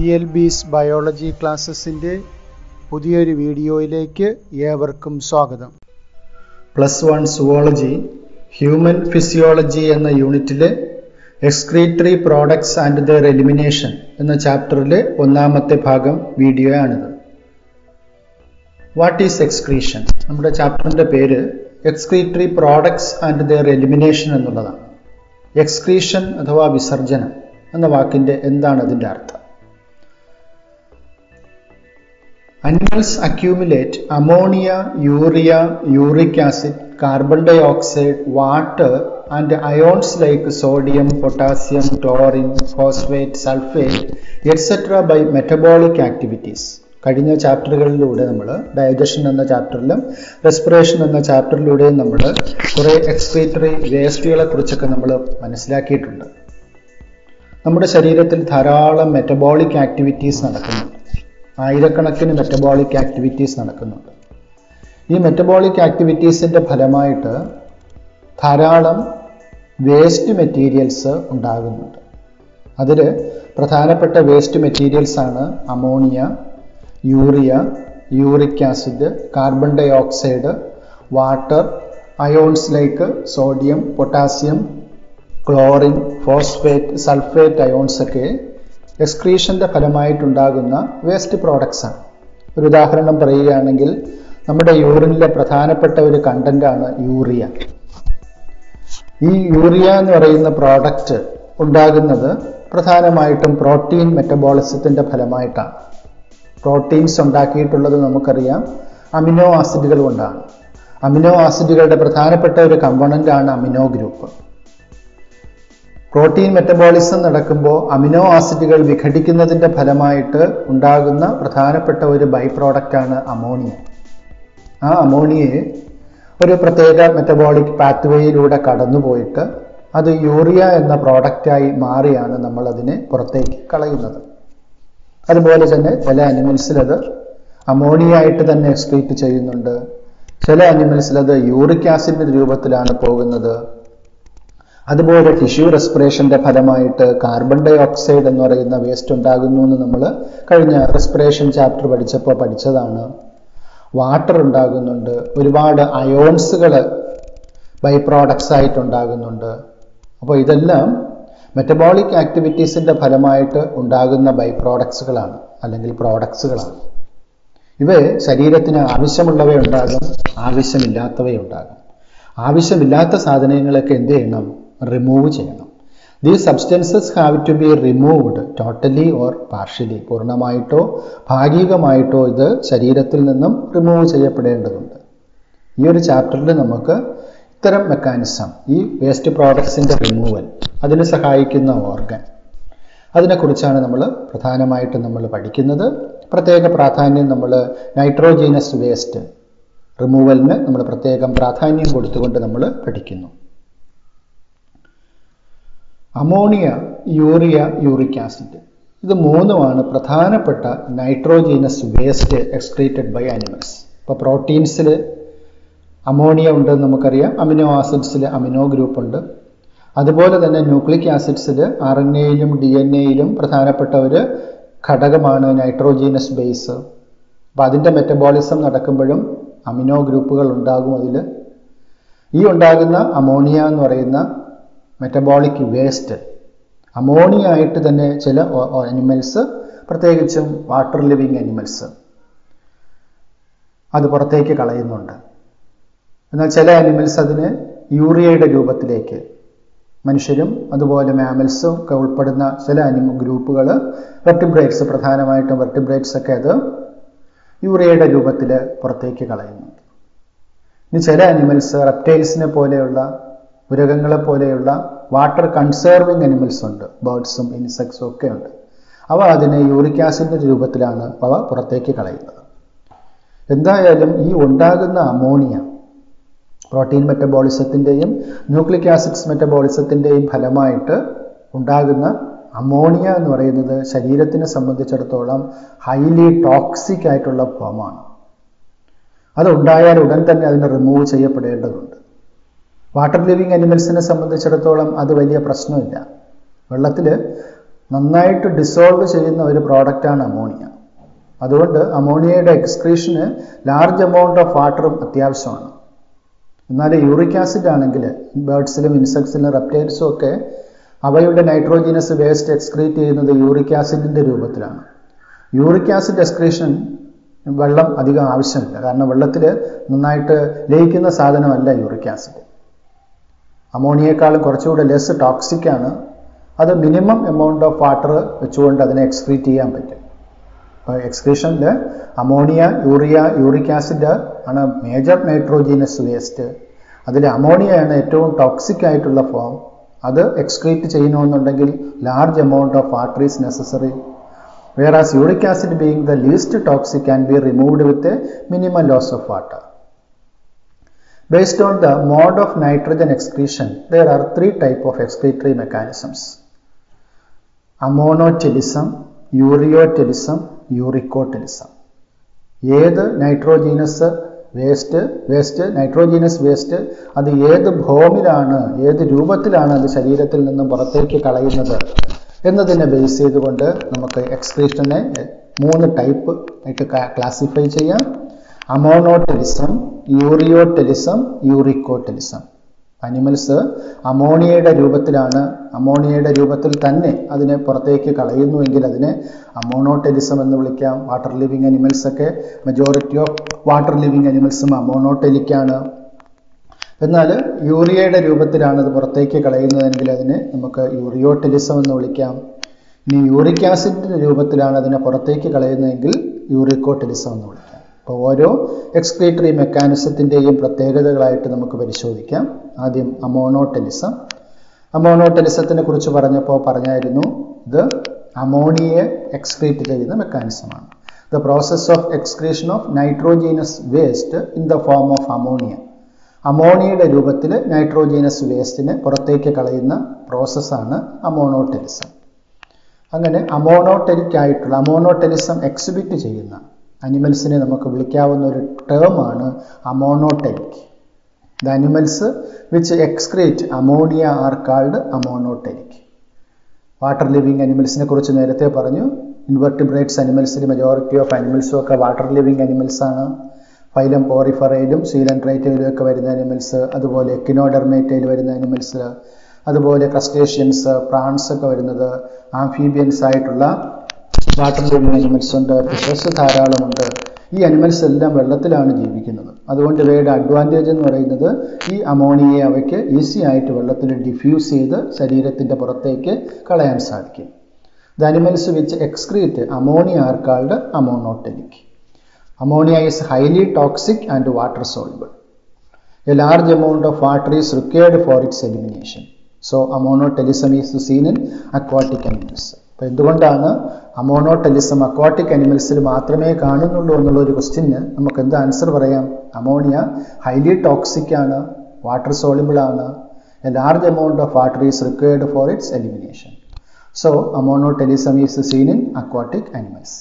P L Bs biology ക്ലാസ്സസിൻ്റെ പുതിയൊരു വീഡിയോയിലേക്ക് ഏവർക്കും സ്വാഗതം plus one zoology human physiology എന്ന യൂണിറ്റിലെ excretory products and their elimination എന്ന ചാപ്റ്ററിലെ ഒന്നാമത്തെ ഭാഗം വീഡിയോ ആണിത് വാട്ട് ഈസ് എക്സ്ക്രീഷൻ നമ്മുടെ ചാപ്റ്ററിൻ്റെ പേര് excretory products and their elimination എന്നുള്ളതാണ് എക്സ്ക്രീഷൻ അഥവാ വിസർജനം എന്ന വാക്കിൻ്റെ എന്താണ് അതിൻ്റെ അർത്ഥം animals accumulate ammonia urea uric acid carbon dioxide water and ions like sodium potassium chlorine phosphate sulphate et cetera by metabolic activities കഴിഞ്ഞ ചാപ്റ്ററുകളിലൂടെ നമ്മൾ ഡൈജഷൻ എന്ന ചാപ്റ്ററിലും റെസ്പിറേഷൻ എന്ന ചാപ്റ്ററിലൂടെയും നമ്മൾ കുറേ എക്സ്ക്രീറ്ററി വേസ്റ്റുകളെ കുറിച്ചൊക്കെ നമ്മൾ മനസ്സിലാക്കിയിട്ടുണ്ട് നമ്മുടെ ശരീരത്തിൽ ധാരാളം മെറ്റബോളിക് ആക്ടിവിറ്റീസ് നടക്കുന്നുണ്ട് ആയിരക്കണക്കിന് മെറ്റബോളിക് ആക്ടിവിറ്റീസ് നടക്കുന്നുണ്ട് ഈ മെറ്റബോളിക് ആക്ടിവിറ്റീസിൻ്റെ ഫലമായിട്ട് ധാരാളം വേസ്റ്റ് മെറ്റീരിയൽസ് ഉണ്ടാകുന്നുണ്ട് അതിൽ പ്രധാനപ്പെട്ട വേസ്റ്റ് മെറ്റീരിയൽസ് ആണ് ammonia urea uric acid carbon dioxide water ions like sodium potassium chlorine phosphate sulphate ions ഒക്കെ എക്സ്ക്രീഷൻ്റെ ഫലമായിട്ടുണ്ടാകുന്ന വേസ്റ്റ് പ്രോഡക്ട്സ് ആണ് ഒരു ഉദാഹരണം പറയുകയാണെങ്കിൽ നമ്മുടെ യൂറിനിലെ പ്രധാനപ്പെട്ട ഒരു കണ്ടന്റാണ് യൂറിയ ഈ യൂറിയ എന്ന് പറയുന്ന പ്രോഡക്റ്റ് ഉണ്ടാകുന്നത് പ്രധാനമായിട്ടും പ്രോട്ടീൻ മെറ്റബോളിസത്തിൻ്റെ ഫലമായിട്ടാണ് പ്രോട്ടീൻസ് ഉണ്ടാക്കിയിട്ടുള്ളത് നമുക്കറിയാം അമിനോ ആസിഡുകൾ കൊണ്ടാണ് അമിനോ ആസിഡുകളുടെ പ്രധാനപ്പെട്ട ഒരു കമ്പോണൻ്റ് ആണ് അമിനോ ഗ്രൂപ്പ് പ്രോട്ടീൻ മെറ്റബോളിസം നടക്കുമ്പോൾ അമിനോ ആസിഡുകൾ വിഘടിക്കുന്നതിൻ്റെ ഫലമായിട്ട് ഉണ്ടാകുന്ന പ്രധാനപ്പെട്ട ഒരു ബൈ പ്രോഡക്റ്റാണ് അമോണിയ ആ അമോണിയയെ ഒരു പ്രത്യേക മെറ്റബോളിക് പാത്വേയിലൂടെ കടന്നുപോയിട്ട് അത് യൂറിയ എന്ന പ്രോഡക്റ്റായി മാറിയാണ് നമ്മൾ അതിനെ പുറത്തേക്ക് കളയുന്നത് അതുപോലെ തന്നെ ചില അനിമൽസിൽ അത് അമോണിയ ആയിട്ട് തന്നെ എക്സ്ക്രീറ്റ് ചെയ്യുന്നുണ്ട് ചില അനിമൽസിൽ അത് യൂറിക് ആസിഡിന്റെ രൂപത്തിലാണ് പോകുന്നത് അതുപോലെ ടിഷ്യൂ റെസ്പിറേഷന്റെ ഫലമായിട്ട് കാർബൺ ഡൈ ഓക്സൈഡ് എന്ന് പറയുന്ന വേസ്റ്റ് ഉണ്ടാകുന്നു എന്ന് നമ്മൾ കഴിഞ്ഞ റെസ്പിറേഷൻ ചാപ്റ്റർ പഠിച്ചപ്പോൾ പഠിച്ചതാണ് വാട്ടർ ഉണ്ടാകുന്നുണ്ട് ഒരുപാട് അയോൺസുകൾ ബൈ പ്രോഡക്ട്സ് ആയിട്ടുണ്ടാകുന്നുണ്ട് അപ്പോൾ ഇതെല്ലാം മെറ്റബോളിക് ആക്ടിവിറ്റീസിൻ്റെ ഫലമായിട്ട് ഉണ്ടാകുന്ന ബൈ പ്രോഡക്ട്സുകളാണ് അല്ലെങ്കിൽ പ്രോഡക്ട്സുകളാണ് ഇവ ശരീരത്തിന് ആവശ്യമുള്ളവയുണ്ടാകും ആവശ്യമില്ലാത്തവയുണ്ടാകും ആവശ്യമില്ലാത്ത സാധനങ്ങളൊക്കെ എന്ത് ചെയ്യണം റിമൂവ് ചെയ്യണം these substances have to be removed totally or partially പൂർണ്ണമായിട്ടോ ഭാഗികമായിട്ടോ ഇത് ശരീരത്തിൽ നിന്നും റിമൂവ് ചെയ്യപ്പെടേണ്ടതുണ്ട് ഈ ഒരു ചാപ്റ്ററിൽ നമുക്ക് ഇത്തരം മെക്കാനിസം ഈ വേസ്റ്റ് പ്രോഡക്ട്സിൻ്റെ റിമൂവൽ അതിന് സഹായിക്കുന്ന ഓർഗൻ അതിനെക്കുറിച്ചാണ് നമ്മൾ പ്രധാനമായിട്ടും നമ്മൾ പഠിക്കുന്നത് പ്രത്യേക പ്രാധാന്യം നമ്മൾ നൈട്രോജീനസ് വേസ്റ്റ് റിമൂവലിന് നമ്മൾ പ്രത്യേകം പ്രാധാന്യം കൊടുത്തുകൊണ്ട് നമ്മൾ പഠിക്കുന്നു അമോണിയ യൂറിയ യൂറിക് ആസിഡ് ഇത് മൂന്നുമാണ് പ്രധാനപ്പെട്ട nitrogenous waste excreted by animals ഇപ്പോൾ പ്രോട്ടീൻസിൽ അമോണിയ ഉണ്ടെന്ന് നമുക്കറിയാം അമിനോ ആസിഡ്സിൽ അമിനോ ഗ്രൂപ്പ് ഉണ്ട് അതുപോലെ തന്നെ ന്യൂക്ലിക് ആസിഡ്സിൽ ആർ എൻ എയിലും ഡി എൻ എയിലും പ്രധാനപ്പെട്ട ഒരു ഘടകമാണ് നൈട്രോജീനസ് ബേസ് അപ്പോൾ അതിൻ്റെ മെറ്റബോളിസം നടക്കുമ്പോഴും അമിനോ ഗ്രൂപ്പുകൾ ഉണ്ടാകും അതിൽ ഈ ഉണ്ടാകുന്ന അമോണിയ എന്ന് പറയുന്ന മെറ്റബോളിക് വേസ്റ്റ് അമോണിയ ആയിട്ട് തന്നെ ചില അനിമൽസ് പ്രത്യേകിച്ചും വാട്ടർ ലിവിങ് അനിമൽസ് അത് പുറത്തേക്ക് കളയുന്നുണ്ട് എന്നാൽ ചില അനിമൽസ് അതിന് യൂറിയയുടെ രൂപത്തിലേക്ക് മനുഷ്യരും അതുപോലെ മാമൽസും ഒക്കെ ഉൾപ്പെടുന്ന ചില അനിമ ഗ്രൂപ്പുകൾ വെർട്ടിബ്രേറ്റ്സ് പ്രധാനമായിട്ടും വെർട്ടിബ്രേറ്റ്സ് ഒക്കെ അത് യൂറിയയുടെ രൂപത്തിൽ പുറത്തേക്ക് കളയുന്നുണ്ട് ഇനി ചില അനിമൽസ് റെപ്റ്റൈൽസിനെ പോലെയുള്ള ഉരകങ്ങളെ പോലെയുള്ള വാട്ടർ കൺസേർവിങ് അനിമൽസ് ഉണ്ട് ബേർഡ്സും ഇൻസെക്ട്സും ഒക്കെ ഉണ്ട് അവ അതിനെ യൂറിക് ആസിഡിൻ്റെ രൂപത്തിലാണ് അവ പുറത്തേക്ക് കളയുന്നത് എന്തായാലും ഈ ഉണ്ടാകുന്ന അമോണിയ പ്രോട്ടീൻ മെറ്റബോളിസത്തിൻ്റെയും ന്യൂക്ലിക് ആസിഡ്സ് മെറ്റബോളിസത്തിൻ്റെയും ഫലമായിട്ട് ഉണ്ടാകുന്ന അമോണിയ എന്ന് പറയുന്നത് ശരീരത്തിനെ സംബന്ധിച്ചിടത്തോളം ഹൈലി ടോക്സിക് ആയിട്ടുള്ള ഫോമാണ് അത് ഉണ്ടായാൽ ഉടൻ തന്നെ അതിനെ റിമൂവ് ചെയ്യപ്പെടേണ്ടതുണ്ട് വാട്ടർ ലിവിങ് അനിമൽസിനെ സംബന്ധിച്ചിടത്തോളം അത് വലിയ പ്രശ്നമില്ല വെള്ളത്തിൽ നന്നായിട്ട് ഡിസോൾവ് ചെയ്യുന്ന ഒരു പ്രോഡക്റ്റാണ് അമോണിയ അതുകൊണ്ട് അമോണിയയുടെ എക്സ്ക്രീഷന് ലാർജ് എമൗണ്ട് ഓഫ് വാട്ടറും അത്യാവശ്യമാണ് എന്നാൽ യൂറിക് ആസിഡ് ആണെങ്കിൽ ബേർഡ്സിലും ഇൻസെക്ട്സിലും റെപ്റ്റൈൽസും ഒക്കെ അവയുടെ നൈട്രോജീനസ് വേസ്റ്റ് എക്സ്ക്രീറ്റ് ചെയ്യുന്നത് യൂറിക് ആസിഡിൻ്റെ രൂപത്തിലാണ് യൂറിക് ആസിഡ് എക്സ്ക്രീഷൻ വെള്ളം അധികം ആവശ്യമില്ല കാരണം വെള്ളത്തിൽ നന്നായിട്ട് ലയിക്കുന്ന സാധനമല്ല യൂറിക് ആസിഡ് അമോണിയേക്കാളും കുറച്ചുകൂടെ ലെസ് ടോക്സിക് ആണ് അത് മിനിമം എമൗണ്ട് ഓഫ് വാട്ടർ വെച്ചുകൊണ്ട് അതിനെ എക്സ്ക്രീറ്റ് ചെയ്യാൻ പറ്റും അപ്പോൾ എക്സ്ക്രീഷനിൽ അമോണിയ യൂറിയ യൂറിക് ആസിഡ് ആണ് മേജർ നൈട്രോജീനസ് വേസ്റ്റ് അതിൽ അമോണിയയാണ് ഏറ്റവും ടോക്സിക് ആയിട്ടുള്ള ഫോം അത് എക്സ്ക്രീറ്റ് ചെയ്യണമെന്നുണ്ടെങ്കിൽ large amount of water is necessary whereas uric acid being the least toxic can be removed with a minimal loss of water. Based on the mode of nitrogen excretion, there are three type of excretory mechanisms. Ammonotelism ureotelism uricotelism ഏത് nitrogenous waste waste nitrogenous waste അത് ഏത് ഫോമിലാണ് ഏത് രൂപത്തിലാണ് അത് ശരീരത്തിൽ നിന്നും പുറത്തേക്ക് കളയുന്നത് എന്നതിനെ ബേസ് ചെയ്തുകൊണ്ട് നമുക്ക് എക്സ്ക്രീഷനെ മൂന്ന് ടൈപ്പ് ആയിട്ട് ക്ലാസിഫൈ ചെയ്യാം അമോണോടെലിസം യൂറിയോടെലിസം യൂറിക്കോടെലിസം അനിമൽസ് അമോണിയയുടെ രൂപത്തിലാണ് അമോണിയയുടെ രൂപത്തിൽ തന്നെ അതിനെ പുറത്തേക്ക് കളയുന്നുവെങ്കിൽ അതിനെ അമോണോടെലിസം എന്ന് വിളിക്കാം വാട്ടർ ലിവിങ് അനിമൽസ് ഒക്കെ മെജോറിറ്റി ഓഫ് വാട്ടർ ലിവിങ് അനിമൽസും അമോണോടെലിക്കാണ് എന്നാൽ യൂറിയയുടെ രൂപത്തിലാണ് അത് പുറത്തേക്ക് കളയുന്നതെങ്കിൽ അതിനെ നമുക്ക് യൂറിയോടെലിസം എന്ന് വിളിക്കാം ഇനി യൂറിക് ആസിഡിൻ്റെ രൂപത്തിലാണ് അതിനെ പുറത്തേക്ക് കളയുന്നതെങ്കിൽ യൂറിക്കോടെലിസം എന്ന് വിളിക്കാം അപ്പോൾ ഓരോ എക്സ്ക്രീറ്ററി മെക്കാനിസത്തിൻ്റെയും പ്രത്യേകതകളായിട്ട് നമുക്ക് പരിശോധിക്കാം ആദ്യം അമോണോടെലിസം അമോണോടെലിസത്തിനെ കുറിച്ച് പറഞ്ഞപ്പോൾ പറഞ്ഞായിരുന്നു ഇത് അമോണിയെ എക്സ്ക്രീറ്റ് ചെയ്യുന്ന മെക്കാനിസമാണ് the process of excretion of nitrogenous waste in the form of ammonia അമോണിയയുടെ രൂപത്തിൽ നൈട്രോജീനസ് വേസ്റ്റിനെ പുറത്തേക്ക് കളയുന്ന പ്രോസസ്സാണ് അമോണോടെലിസം അങ്ങനെ അമോണോടെലിക് ആയിട്ടുള്ള അമോണോടെലിസം എക്സിബിറ്റ് ചെയ്യുന്ന അനിമൽസിനെ നമുക്ക് വിളിക്കാവുന്ന ഒരു ടേമാണ് ammonotelic the animals which excrete ammonia are called ammonotelic water living അനിമൽസിനെ കുറിച്ച് നേരത്തെ പറഞ്ഞു ഇൻവെർട്ടിബ്രേറ്റ്സ് അനിമൽസിൽ മെജോറിറ്റി ഓഫ് അനിമൽസും ഒക്കെ വാട്ടർ ലിവിങ് അനിമൽസ് ആണ് ഫൈലം പോറിഫറയിലും സീലൻട്രൈറ്റയിലും ഒക്കെ വരുന്ന അനിമൽസ് അതുപോലെ എക്കിനോഡെർമേറ്റയിൽ വരുന്ന അനിമൽസ് അതുപോലെ ക്രസ്റ്റേഷ്യൻസ് പ്രാൺസ് ഒക്കെ വരുന്നത് ആംഫീബിയൻസ് ആയിട്ടുള്ള വാട്ടർ ലിവിങ് അനിമൽസ് ഉണ്ട് ഫിഷസ് ധാരാളമുണ്ട് ഈ അനിമൽസ് എല്ലാം വെള്ളത്തിലാണ് ജീവിക്കുന്നത് അതുകൊണ്ട് ഇവയുടെ അഡ്വാൻറ്റേജ് എന്ന് പറയുന്നത് ഈ അമോണിയയെ അവയ്ക്ക് ഈസി ആയിട്ട് വെള്ളത്തിൽ ഡിഫ്യൂസ് ചെയ്ത് ശരീരത്തിൻ്റെ പുറത്തേക്ക് കളയാൻ സാധിക്കും the animals which excrete ammonia are called ammonotelic Ammonia is highly toxic and water soluble. A large amount of water is required for its elimination. So, ammonotelism is seen in aquatic animals. അപ്പോൾ എന്തുകൊണ്ടാണ് അമോണോടെലിസം aquatic അനിമൽസിൽ മാത്രമേ കാണുന്നുള്ളൂ എന്നുള്ള ഒരു question നമുക്ക് എന്ത് answer പറയാം ammonia highly toxic ആണ് വാട്ടർ സോളിബിൾ ആണ് a large amount of water is required for its elimination so ammonotelism is seen in aquatic animals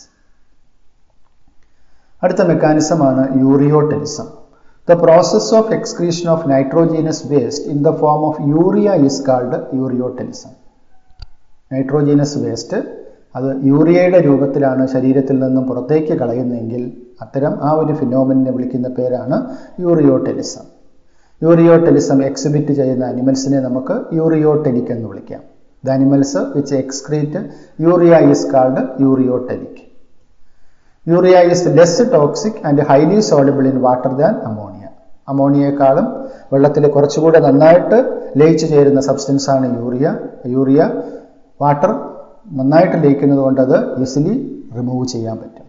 അടുത്ത മെക്കാനിസമാണ് ureotelism the process of excretion of nitrogenous waste in the form of urea is called ureotelism nitrogenous waste അത് യൂറിയയുടെ രൂപത്തിലാണ് ശരീരത്തിൽ നിന്നും പുറത്തേക്ക് കളയുന്നതെങ്കിൽ അത്തരം ആ ഒരു ഫിനോമിനെ വിളിക്കുന്ന പേരാണ് യൂറിയോടെലിസം യൂറിയോടെലിസം എക്സിബിറ്റ് ചെയ്യുന്ന അനിമൽസിനെ നമുക്ക് യൂറിയോടെലിക് എന്ന് വിളിക്കാം the animals which excrete urea is called ureotelic urea is less toxic and highly soluble in water than ammonia അമോണിയേക്കാളും വെള്ളത്തിൽ കുറച്ചുകൂടെ നന്നായിട്ട് ലയിച്ചു ചേരുന്ന സബ്സ്റ്റൻസ് ആണ് യൂറിയ യൂറിയ വാട്ടർ നന്നായിട്ട് ലയിക്കുന്നത് കൊണ്ട് അത് ഈസിലി റിമൂവ് ചെയ്യാൻ പറ്റും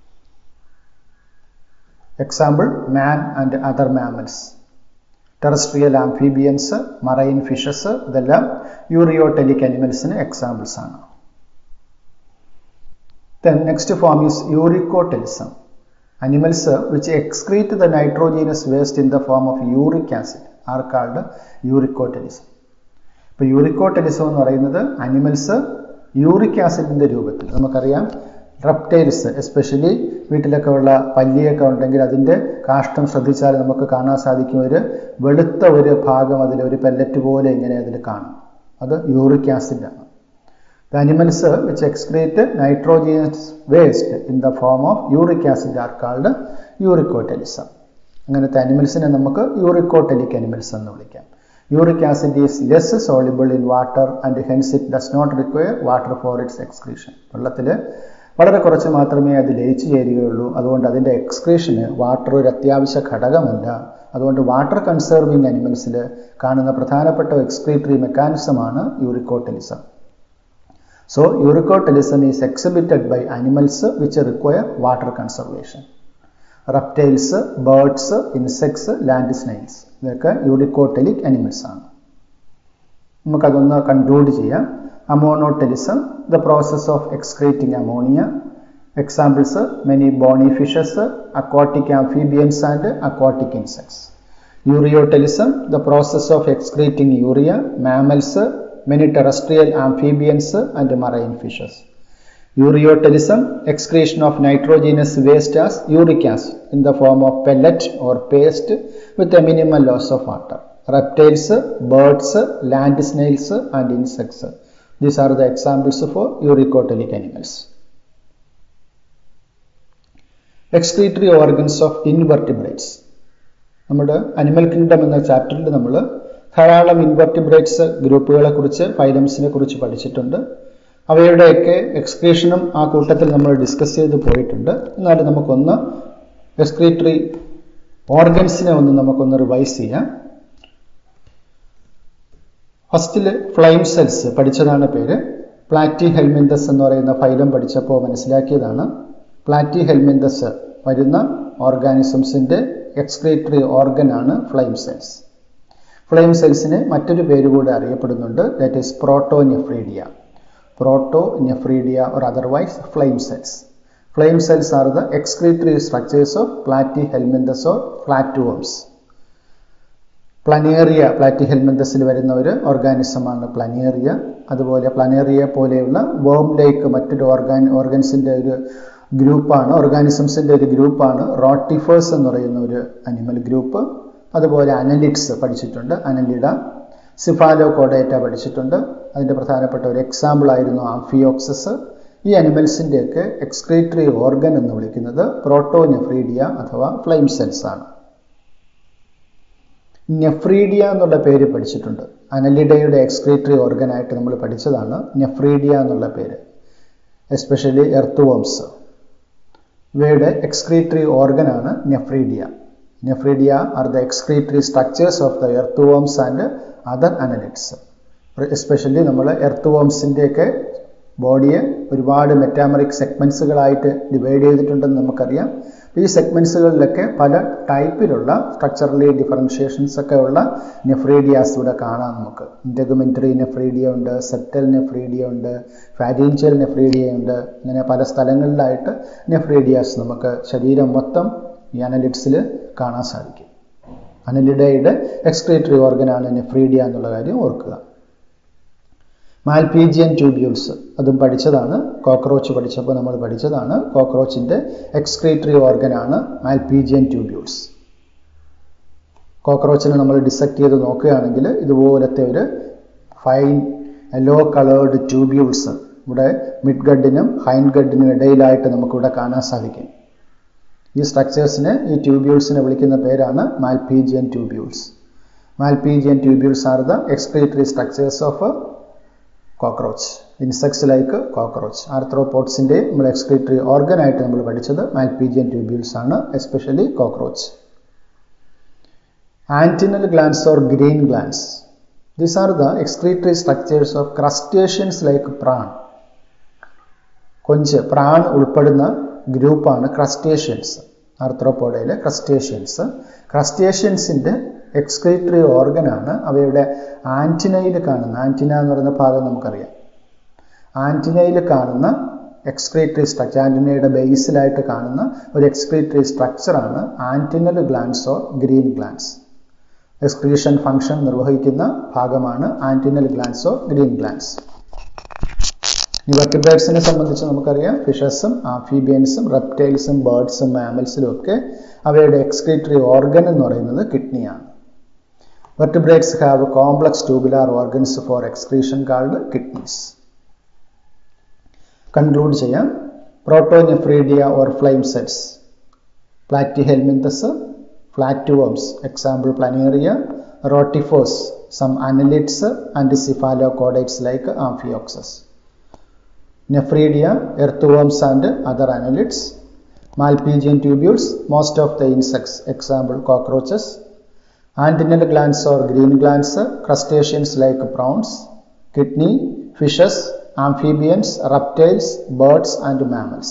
example man and other mammals terrestrial amphibians marine fishes ഇതെല്ലാം യൂറിയോടെലിക് അനിമൽസിന് എക്സാമ്പിൾസ് ആണ് Then next form is uricotelism. Animals which excrete the nitrogenous waste in the form of uric acid are called uricotelism. ഇപ്പോൾ യൂറിക്കോടെലിസം എന്ന് പറയുന്നത് animals uric ആസിഡിൻ്റെ രൂപത്തിൽ നമുക്കറിയാം reptiles especially വീട്ടിലൊക്കെ ഉള്ള പല്ലിയൊക്കെ ഉണ്ടെങ്കിൽ അതിൻ്റെ കാഷ്ടം ശ്രദ്ധിച്ചാൽ നമുക്ക് കാണാൻ സാധിക്കും ഒരു വെളുത്ത ഒരു ഭാഗം അതിൽ ഒരു പെല്ലറ്റ് പോലെ ഇങ്ങനെ അതിൽ കാണും അത് യൂറിക് ആസിഡാണ് The animals uh, which excrete nitrogenous waste in the form of uric acid are called uricotelism. അങ്ങനത്തെ അനിമൽസിനെ നമുക്ക് യൂറിക്കോടെലിക് അനിമൽസ് എന്ന് വിളിക്കാം uric acid is less soluble in water and hence it does not require water for its excretion വെള്ളത്തിൽ വളരെ കുറച്ച് മാത്രമേ അത് ലയിച്ചു ചേരുകയുള്ളൂ അതുകൊണ്ട് അതിൻ്റെ എക്സ്ക്രീഷന് വാട്ടർ ഒരു അത്യാവശ്യ ഘടകമല്ല അതുകൊണ്ട് വാട്ടർ കൺസേർവിങ് അനിമൽസിൽ കാണുന്ന പ്രധാനപ്പെട്ട എക്സ്ക്രീറ്ററി മെക്കാനിസമാണ് uricotelism So uricotelism is exhibited by animals which require water conservation. Reptiles, birds, insects, land snails ഇതൊക്കെ യൂറിക്കോടെലിക് അനിമൽസ് ആണ് നമുക്കതൊന്ന് കൺക്ലൂഡ് ചെയ്യാം ammonotelism the process of excreting ammonia examples many bony fishes aquatic amphibians and aquatic insects ureotelism the process of excreting urea mammals many terrestrial amphibians and marine fishes. Ureotelism, excretion of nitrogenous waste as uric acid in the form of pellet or paste with a minimal loss of water. Reptiles, birds, land snails and insects. These are the examples for uricotelic animals. Excretory organs of invertebrates. നമ്മുടെ animal kingdom എന്ന ചാപ്റ്ററിൽ നമ്മൾ ധാരാളം invertebrates ഗ്രൂപ്പുകളെ കുറിച്ച് ഫൈലംസിനെ കുറിച്ച് പഠിച്ചിട്ടുണ്ട് അവയുടെയൊക്കെ എക്സ്ക്രീഷനും ആ കൂട്ടത്തിൽ നമ്മൾ ഡിസ്കസ് ചെയ്ത് പോയിട്ടുണ്ട് എന്നാൽ നമുക്കൊന്ന് എക്സ്ക്രീറ്ററി ഓർഗൻസിനെ ഒന്ന് നമുക്കൊന്ന് റിവൈസ് ചെയ്യാം ഫസ്റ്റിൽ ഫ്ലൈം സെൽസ് പഠിച്ചതാണ് പേര് പ്ലാറ്റി ഹെൽമിന്തസ് എന്ന് പറയുന്ന ഫൈലം പഠിച്ചപ്പോൾ മനസ്സിലാക്കിയതാണ് പ്ലാറ്റി ഹെൽമിന്തസ് വരുന്ന ഓർഗാനിസംസിൻ്റെ എക്സ്ക്രീറ്ററി ഓർഗനാണ് ഫ്ലൈം സെൽസ് ഫ്ലെയിം സെൽസിന് മറ്റൊരു പേര് കൂടെ അറിയപ്പെടുന്നുണ്ട് that is protonephridia protonephridia or otherwise flame cells flame cells are the excretory structures of Platyhelminthes or flatworms planaria പ്ലാറ്റി ഹെൽമെന്തസിൽ വരുന്ന ഒരു ഓർഗാനിസമാണ് പ്ലനേറിയ അതുപോലെ പ്ലനേറിയ പോലെയുള്ള വേം ലൈക്ക് മറ്റൊരു ഓർഗാൻ ഓർഗൻസിൻ്റെ ഒരു ഗ്രൂപ്പാണ് ഓർഗാനിസംസിൻ്റെ ഒരു ഗ്രൂപ്പാണ് റോട്ടിഫേഴ്സ് എന്ന് പറയുന്ന ഒരു അനിമൽ ഗ്രൂപ്പ് അതുപോലെ അനലിറ്റ്സ് പഠിച്ചിട്ടുണ്ട് അനലിഡ സിഫാലോ കോഡേറ്റ പഠിച്ചിട്ടുണ്ട് അതിൻ്റെ പ്രധാനപ്പെട്ട ഒരു എക്സാമ്പിൾ ആയിരുന്നു ആംഫിയോക്സസ് ഈ അനിമൽസിൻ്റെയൊക്കെ എക്സ്ക്രീറ്ററി ഓർഗൻ എന്ന് വിളിക്കുന്നത് പ്രോട്ടോനെഫ്രീഡിയ അഥവാ ഫ്ലൈം സെൽസ് ആണ് നെഫ്രീഡിയ എന്നുള്ള പേര് പഠിച്ചിട്ടുണ്ട് അനലിഡയുടെ എക്സ്ക്രീറ്ററി ഓർഗനായിട്ട് നമ്മൾ പഠിച്ചതാണ് നെഫ്രീഡിയ എന്നുള്ള പേര് എസ്പെഷ്യലി എർത്ത് വോംസ് ഇവയുടെ എക്സ്ക്രീറ്ററി ഓർഗനാണ് nephridia nephridia are the excretory structures of the earthworms and other annelids especially നമ്മൾ എർത്ത് വോംസിൻ്റെയൊക്കെ ബോഡിയെ ഒരുപാട് മെറ്റാമറിക് സെഗ്മെൻസുകളായിട്ട് ഡിവൈഡ് ചെയ്തിട്ടുണ്ടെന്ന് നമുക്കറിയാം ഈ സെഗ്മെൻസുകളിലൊക്കെ പല ടൈപ്പിലുള്ള സ്ട്രക്ചറലി ഡിഫറൻഷിയേഷൻസ് ഒക്കെ ഉള്ള നെഫ്രീഡിയാസ് ഇവിടെ കാണാം നമുക്ക് ഇൻറ്റഗുമെൻ്ററി നെഫ്രീഡിയ ഉണ്ട് സെപ്റ്റൽ നെഫ്രീഡിയ ഉണ്ട് ഫാരീൻഷ്യൽ നെഫ്രീഡിയ ഉണ്ട് ഇങ്ങനെ പല സ്ഥലങ്ങളിലായിട്ട് നെഫ്രീഡിയാസ് നമുക്ക് ശരീരം മൊത്തം ഈ അനലിറ്റ്സിൽ കാണാൻ സാധിക്കും അനലിഡയുടെ എക്സ്ക്രീറ്ററി ഓർഗനാണ് നെഫ്രീഡിയ എന്നുള്ള കാര്യം ഓർക്കുക മാൽപീജിയൻ ട്യൂബ്യൂൾസ് അതും പഠിച്ചതാണ് കോക്രോച്ച് പഠിച്ചപ്പോൾ നമ്മൾ പഠിച്ചതാണ് കോക്രോച്ചിൻ്റെ എക്സ്ക്രീറ്ററി ഓർഗനാണ് മാൽപീജിയൻ ട്യൂബ്യൂൾസ് കോക്രോച്ചിനെ നമ്മൾ ഡിസെക്ട് ചെയ്ത് നോക്കുകയാണെങ്കിൽ ഇതുപോലത്തെ ഒരു ഫൈൻ യെല്ലോ കളേർഡ് ട്യൂബ്യൂൾസ് ഇവിടെ മിഡ് ഗഡിനും ഹൈൻ ഗഡിനും ഇടയിലായിട്ട് നമുക്കിവിടെ കാണാൻ സാധിക്കും ഈ സ്ട്രക്ചേഴ്സിനെ ഈ ട്യൂബ്യൂൾസിനെ വിളിക്കുന്ന പേരാണ് Malpighian tubules Malpighian tubules are the excretory structures of cockroach insects like cockroach ആർത്രോപോട്സിൻ്റെ നമ്മൾ എക്സ്ക്രീറ്ററി ഓർഗനായിട്ട് നമ്മൾ പഠിച്ചത് മാൽപീജിയൻ ട്യൂബ്യൂൾസ് ആണ് especially cockroach antennal glands or green glands these are the excretory structures of crustaceans like prawn കൊഞ്ച് prawn ഉൾപ്പെടുന്ന ഗ്രൂപ്പാണ് crustaceans ആർത്രോപോഡയിലെ ക്രസ്റ്റേഷ്യൻസ് ക്രസ്റ്റേഷ്യൻസിൻ്റെ എക്സ്ക്രീറ്ററി ഓർഗനാണ് അവയുടെ ആൻറ്റിനയിൽ കാണുന്ന ആൻറ്റിന എന്ന് പറയുന്ന ഭാഗം നമുക്കറിയാം ആൻറ്റിനയിൽ കാണുന്ന എക്സ്ക്രീറ്ററി സ്ട്രക്ചർ ആൻറ്റിനയുടെ ബേസിലായിട്ട് കാണുന്ന ഒരു എക്സ്ക്രീറ്ററി സ്ട്രക്ചറാണ് antennal glands or green glands excretion function നിർവഹിക്കുന്ന ഭാഗമാണ് antennal glands or green glands വെർട്ടിബ്രേറ്റ്സിനെ സംബന്ധിച്ച് നമുക്കറിയാം ഫിഷസും ആംഫീബിയൻസും റെപ്റ്റൈൽസും ബേർഡ്സും മാമൽസിലും ഒക്കെ അവയുടെ എക്സ്ക്രീറ്ററി ഓർഗൻ എന്ന് പറയുന്നത് കിഡ്നിയാണ് vertebrates have complex tubular organs for excretion called kidneys conclude ചെയ്യാം protonephridia or flame cells Platyhelminthes flat worms example planaria rotifers some annelids and cephalochordates like amphioxus nephridia earthworms and other annelids malpighian tubules most of the insects example cockroaches antennal glands or green glands crustaceans like prawns kidney fishes amphibians reptiles birds and mammals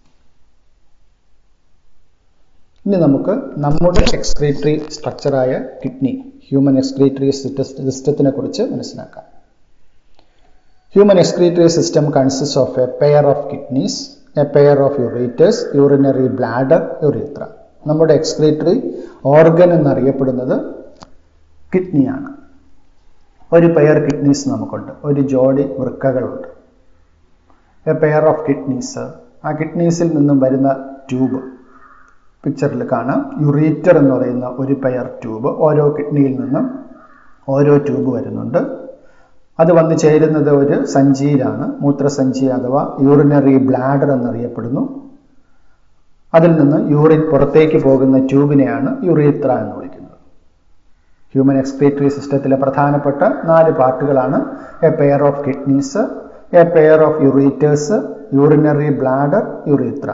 ഇനി നമുക്ക് നമ്മുടെ excretory സ്ട്രക്ചറായ kidney human excretory സിസ്റ്റത്തിനെ കുറിച്ച് മനസ്സിലാക്കാം human excretory system consist of a pair of kidneys a pair of ureters urinary bladder urethra നമ്മുടെ excretory organ എന്നറിയപ്പെടുന്നത് കിഡ്നിയാണ് ഒരു പെയർ കിഡ്നീസ് നമുക്കുണ്ട് ഒരു ജോഡി വൃക്കകളുണ്ട് എ പെയർ ഓഫ് കിഡ്നീസ് ആ കിഡ്നീസിൽ നിന്നും വരുന്ന ട്യൂബ് പിക്ചറിൽ കാണാം യുറീറ്റർ എന്ന് പറയുന്ന ഒരു പെയർ ട്യൂബ് ഓരോ കിഡ്നിയിൽ നിന്നും ഓരോ ട്യൂബ് വരുന്നുണ്ട് അത് വന്ന് ചേരുന്നത് ഒരു സഞ്ചിയിലാണ് മൂത്രസഞ്ചി അഥവാ യൂറിനറി ബ്ലാഡർ എന്നറിയപ്പെടുന്നു അതിൽ നിന്ന് യൂറിൻ പുറത്തേക്ക് പോകുന്ന ട്യൂബിനെയാണ് യുറീത്ര എന്ന് വിളിക്കുന്നത് ഹ്യൂമൻ എക്സ്ക്രീറ്ററി സിസ്റ്റത്തിലെ പ്രധാനപ്പെട്ട നാല് പാർട്ടുകളാണ് a pair of kidneys a pair of ureters urinary bladder urethra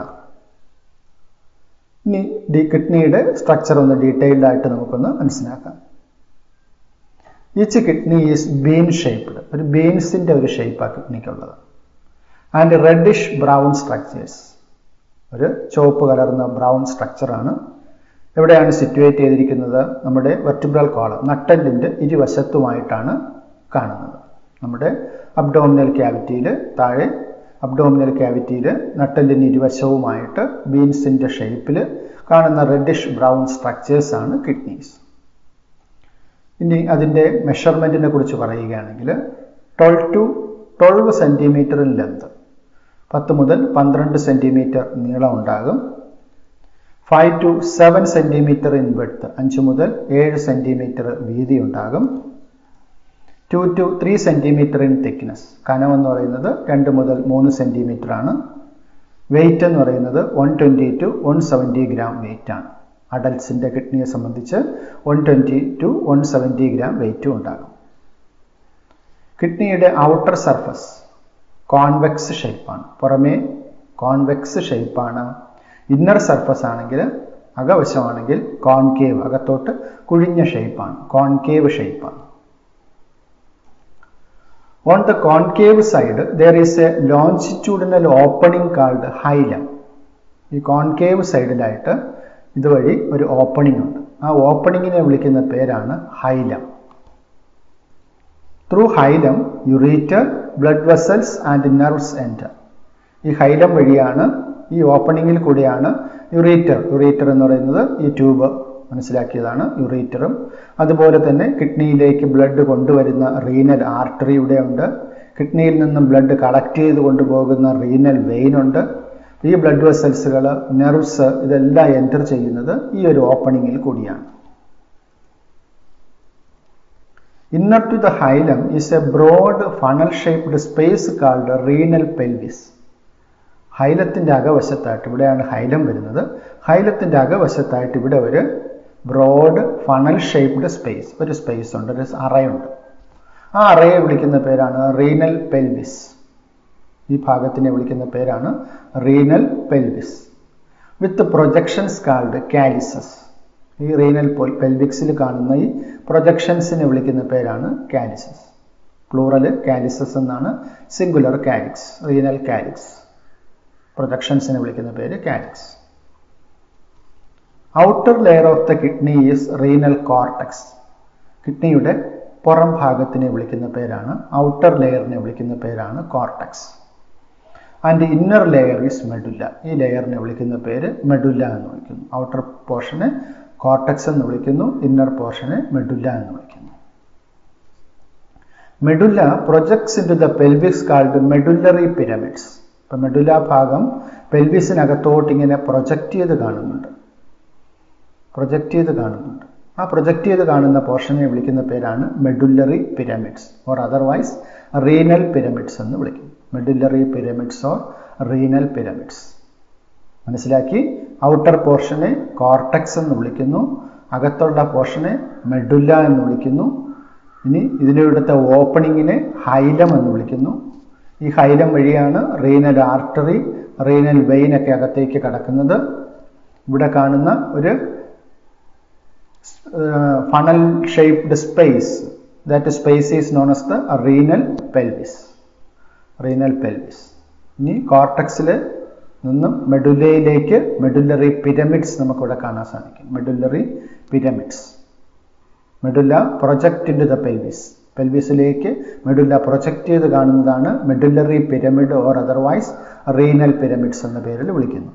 ഇനി ഡി കിഡ്നിയുടെ സ്ട്രക്ചർ ഒന്ന് ഡീറ്റെയിൽഡ് ആയിട്ട് നമുക്കൊന്ന് മനസ്സിലാക്കാം each kidney is bean shaped ഒരു ബീൻസിൻ്റെ ഒരു ഷേപ്പാണ് കിഡ്നിക്കുള്ളത് ആൻഡ് റെഡിഷ് ബ്രൗൺ സ്ട്രക്ചേഴ്സ് ഒരു ചുവപ്പ് കലർന്ന ബ്രൗൺ സ്ട്രക്ചറാണ് എവിടെയാണ് സിറ്റുവേറ്റ് ചെയ്തിരിക്കുന്നത് നമ്മുടെ വെർട്ടിബ്രൽ കോളം നട്ടലിൻ്റെ ഇരുവശത്തുമായിട്ടാണ് കാണുന്നത് നമ്മുടെ അബ്ഡോമിനൽ ക്യാവിറ്റിയിൽ താഴെ അബ്ഡോമിനൽ ക്യാവിറ്റിയിൽ നട്ടലിന് ഇരുവശവുമായിട്ട് ബീൻസിൻ്റെ ഷേപ്പിൽ കാണുന്ന റെഡിഷ് ബ്രൗൺ സ്ട്രക്ചേഴ്സ് ആണ് കിഡ്നീസ് ഇനി അതിൻ്റെ മെഷർമെൻറ്റിനെ കുറിച്ച് പറയുകയാണെങ്കിൽ twelve to twelve centimetre in length പത്ത് മുതൽ പന്ത്രണ്ട് സെൻറ്റിമീറ്റർ നീളം ഉണ്ടാകും five to seven centimetre in width അഞ്ച് മുതൽ ഏഴ് സെൻറ്റിമീറ്റർ വീതി ഉണ്ടാകും two to three centimetre in thickness കനം എന്ന് പറയുന്നത് രണ്ട് മുതൽ മൂന്ന് സെൻറ്റിമീറ്റർ ആണ് വെയിറ്റ് എന്ന് പറയുന്നത് one twenty to one seventy gram weight ആണ് അഡൽട്ട്സിൻ്റെ കിഡ്നിയെ സംബന്ധിച്ച് one twenty to one seventy gram വെയിറ്റും ഉണ്ടാകും കിഡ്നിയുടെ ഔട്ടർ സർഫസ് കോൺവെക്സ് ഷേപ്പാണ് പുറമേ കോൺവെക്സ് ഷേപ്പാണ് ഇന്നർ സർഫസ് ആണെങ്കിൽ അകവശമാണെങ്കിൽ കോൺകേവ് അകത്തോട്ട് കുഴിഞ്ഞ ഷേപ്പാണ് കോൺകേവ് ഷേപ്പാണ് on the concave side there is a longitudinal opening called hilum ഈ കോൺകേവ് സൈഡിലായിട്ട് ഇതുവഴി ഒരു ഓപ്പണിംഗ് ഉണ്ട് ആ ഓപ്പണിങ്ങിനെ വിളിക്കുന്ന പേരാണ് hilum through hilum ureter blood vessels and nerves enter ഈ ഹൈലം വഴിയാണ് ഈ ഓപ്പണിങ്ങിൽ കൂടിയാണ് യുറീറ്റർ യുറീറ്റർ എന്ന് പറയുന്നത് ഈ ട്യൂബ് മനസ്സിലാക്കിയതാണ് യുറീറ്ററും അതുപോലെ തന്നെ കിഡ്നിയിലേക്ക് ബ്ലഡ് കൊണ്ടുവരുന്ന റീനൽ ആർട്ടറി ഇവിടെ ഉണ്ട് കിഡ്നിയിൽ നിന്നും ബ്ലഡ് കളക്ട് ചെയ്ത് കൊണ്ടുപോകുന്ന റീനൽ വെയിൻ ഉണ്ട് ഈ ബ്ലഡ് വെസൽസുകൾ നെർവ്സ് ഇതെല്ലാം എൻറ്റർ ചെയ്യുന്നത് ഈ ഒരു ഓപ്പണിങ്ങിൽ കൂടിയാണ് inner to the hilum is a broad funnel shaped space called renal pelvis ഹൈലത്തിൻ്റെ അകവശത്തായിട്ട് ഇവിടെയാണ് ഹൈലം വരുന്നത് ഹൈലത്തിൻ്റെ അകവശത്തായിട്ട് ഇവിടെ ഒരു ബ്രോഡ് ഫണൽ ഷേപ്ഡ് സ്പേസ് ഒരു സ്പേസ് ഉണ്ട് ഒരു അറയുണ്ട് ആ അറയെ വിളിക്കുന്ന പേരാണ് റീനൽ പെൽവിസ് ഈ ഭാഗത്തിനെ വിളിക്കുന്ന പേരാണ് renal pelvis with projections called calyces ഈ റീനൽ പെൽവിക്സിൽ കാണുന്ന ഈ പ്രൊജക്ഷൻസിനെ വിളിക്കുന്ന പേരാണ് കാലിസസ് പ്ലൂറൽ കാലിസസ് എന്നാണ് സിംഗുലർ കാലിക്സ് റീനൽ കാലിക്സ് പ്രൊജക്ഷൻസിനെ വിളിക്കുന്ന പേര് calyx outer layer of the kidney is renal cortex കിഡ്നിയുടെ പുറം ഭാഗത്തിനെ വിളിക്കുന്ന പേരാണ് ഔട്ടർ ലെയറിനെ വിളിക്കുന്ന പേരാണ് cortex and inner layer is medulla ഈ ലെയറിനെ വിളിക്കുന്ന പേര് മെഡുല്ല എന്ന് വിളിക്കുന്നു ഔട്ടർ പോർഷനെ കോർട്ടക്സ് എന്ന് വിളിക്കുന്നു ഇന്നർ പോർഷനെ മെഡുല്ല എന്ന് വിളിക്കുന്നു medulla projects into the pelvis called medullary pyramids ഇപ്പം മെഡുല ഭാഗം പെൽവിസിനകത്തോട്ട് ഇങ്ങനെ പ്രൊജക്റ്റ് ചെയ്ത് കാണുന്നുണ്ട് പ്രൊജക്റ്റ് ചെയ്ത് കാണുന്നുണ്ട് ആ പ്രൊജക്റ്റ് ചെയ്ത് കാണുന്ന പോർഷനെ വിളിക്കുന്ന പേരാണ് medullary pyramids or otherwise renal pyramids എന്ന് വിളിക്കും medullary pyramids or renal pyramids മനസ്സിലാക്കി ഔട്ടർ പോർഷനെ കോർട്ടക്സ് എന്ന് വിളിക്കുന്നു അകത്തുള്ള പോർഷനെ മെഡുല്ല എന്ന് വിളിക്കുന്നു ഇനി ഇതിനിവിടുത്തെ ഓപ്പണിങ്ങിനെ ഹൈലം എന്ന് വിളിക്കുന്നു ഈ ഹൈലം വഴിയാണ് റീനൽ ആർട്ടറി റീനൽ വെയിൻ ഒക്കെ അകത്തേക്ക് കടക്കുന്നത് ഇവിടെ കാണുന്ന ഒരു funnel shaped space that space is known as the renal pelvis renal pelvis ഇനി കോർട്ടക്സിൽ നിന്നും മെഡുലയിലേക്ക് മെഡുലറി പിരമിഡ്സ് നമുക്കിവിടെ കാണാൻ സാധിക്കും medullary pyramids medulla project in the pelvis പെൽവിസിലേക്ക് മെഡുല്ല പ്രൊജക്റ്റ് ചെയ്ത് കാണുന്നതാണ് medullary pyramid or otherwise renal pyramids എന്ന പേരിൽ വിളിക്കുന്നു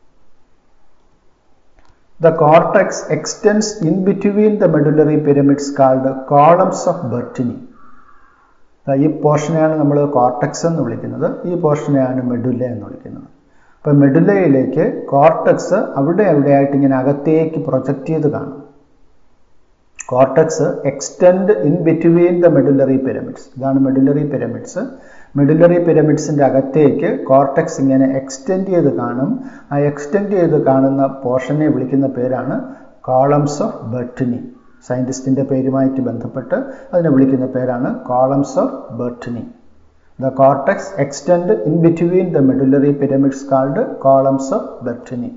The cortex extends in between the medullary pyramids called columns of Bertini. ഈ പോർഷനെയാണ് നമ്മൾ കോർട്ടക്സ് എന്ന് വിളിക്കുന്നത് ഈ പോർഷനെയാണ് മെഡുല്ല എന്ന് വിളിക്കുന്നത് അപ്പോൾ മെഡുല്ലയിലേക്ക് കോർട്ടക്സ് അവിടെ എവിടെയായിട്ട് ഇങ്ങനെ അകത്തേക്ക് പ്രൊജക്റ്റ് ചെയ്ത് കാണും cortex extend in between the medullary pyramids ഇതാണ് മെഡുലറി പിരമിഡ്സ് മെഡുലറി പിരമിഡ്സിൻ്റെ അകത്തേക്ക് കോർട്ടക്സ് ഇങ്ങനെ എക്സ്റ്റെൻഡ് ചെയ്ത് കാണും ആ എക്സ്റ്റെൻഡ് ചെയ്ത് കാണുന്ന പോർഷനെ വിളിക്കുന്ന പേരാണ് കോളംസ് ഓഫ് ബർട്ടിനി സയൻറ്റിസ്റ്റിൻ്റെ പേരുമായിട്ട് ബന്ധപ്പെട്ട് അതിനെ വിളിക്കുന്ന പേരാണ് columns of Bertini the cortex extend in between the medullary pyramids called columns of Bertini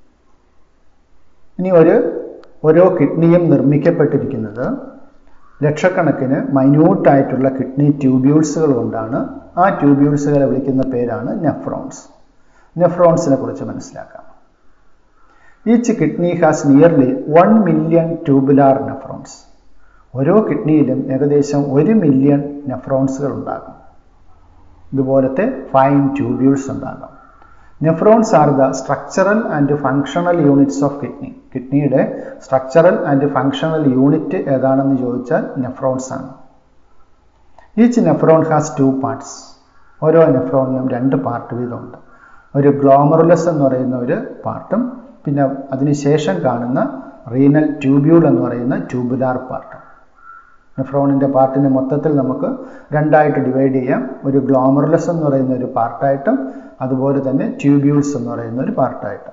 ഇനി ഒരു ഓരോ കിഡ്നിയും നിർമ്മിക്കപ്പെട്ടിരിക്കുന്നത് ലക്ഷക്കണക്കിന് മൈന്യൂട്ടായിട്ടുള്ള കിഡ്നി ട്യൂബ്യൂൾസുകൾ കൊണ്ടാണ് ആ ട്യൂബ്യൂൾസുകളെ വിളിക്കുന്ന പേരാണ് നെഫ്രോൺസ് നെഫ്രോൺസിനെ കുറിച്ച് മനസ്സിലാക്കാം each kidney has nearly one million tubular nephrons ഓരോ കിഡ്നിയിലും ഏകദേശം ഒരു മില്യൺ നെഫ്രോൺസുകൾ ഉണ്ടാകും ഇതുപോലത്തെ ഫൈൻ ട്യൂബ്യൂൾസ് ഉണ്ടാകും nephrons are the structural and functional units of kidney കിഡ്നിയുടെ സ്ട്രക്ചറൽ ആൻഡ് ഫങ്ഷണൽ യൂണിറ്റ് ഏതാണെന്ന് ചോദിച്ചാൽ നെഫ്രോൺസ് ആണ് each nephron has two parts ഓരോ നെഫ്രോണിനും രണ്ട് പാർട്ട് വീതമുണ്ട് ഒരു ഗ്ലോമറുലസ് എന്ന് പറയുന്ന ഒരു പാർട്ടും പിന്നെ അതിനുശേഷം കാണുന്ന റീനൽ ട്യൂബ്യൂൾ എന്ന് പറയുന്ന ട്യൂബുലാർ പാർട്ടും നെഫ്രോണിൻ്റെ പാർട്ടിനെ മൊത്തത്തിൽ നമുക്ക് രണ്ടായിട്ട് ഡിവൈഡ് ചെയ്യാം ഒരു ഗ്ലോമറുലസ് എന്ന് പറയുന്ന ഒരു പാർട്ടായിട്ടും അതുപോലെ തന്നെ ട്യൂബ്യൂൾസ് എന്ന് പറയുന്ന ഒരു പാർട്ടായിട്ടും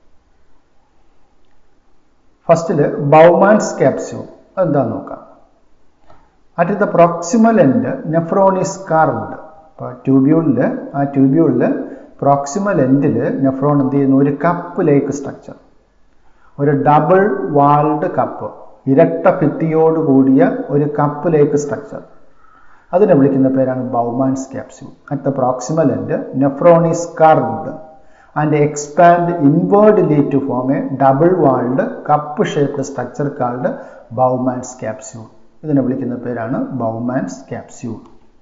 ഫസ്റ്റില് ബൗമാൻസ് ക്യാപ്സ്യൂൾ അതെന്താന്ന് നോക്കാം at the proximal end nephron is carved ഇപ്പോൾ ട്യൂബ്യൂളിൽ ആ ട്യൂബ്യൂളിൽ പ്രോക്സിമൽ എൻഡിൽ നെഫ്രോൺ എന്ത് ചെയ്യുന്നു ഒരു കപ്പ് ലേക്ക് സ്ട്രക്ചർ ഒരു ഡബിൾ വാൾഡ് കപ്പ് ഇരട്ട ഭിത്തിയോട് കൂടിയ ഒരു കപ്പ് ലേക്ക് സ്ട്രക്ചർ അതിനെ വിളിക്കുന്ന പേരാണ് Bowman's capsule at the proximal end nephron is carved and expand inwardly to form a double walled cup shaped structure called Bowman's capsule ഇതിനെ വിളിക്കുന്ന പേരാണ് Bowman's capsule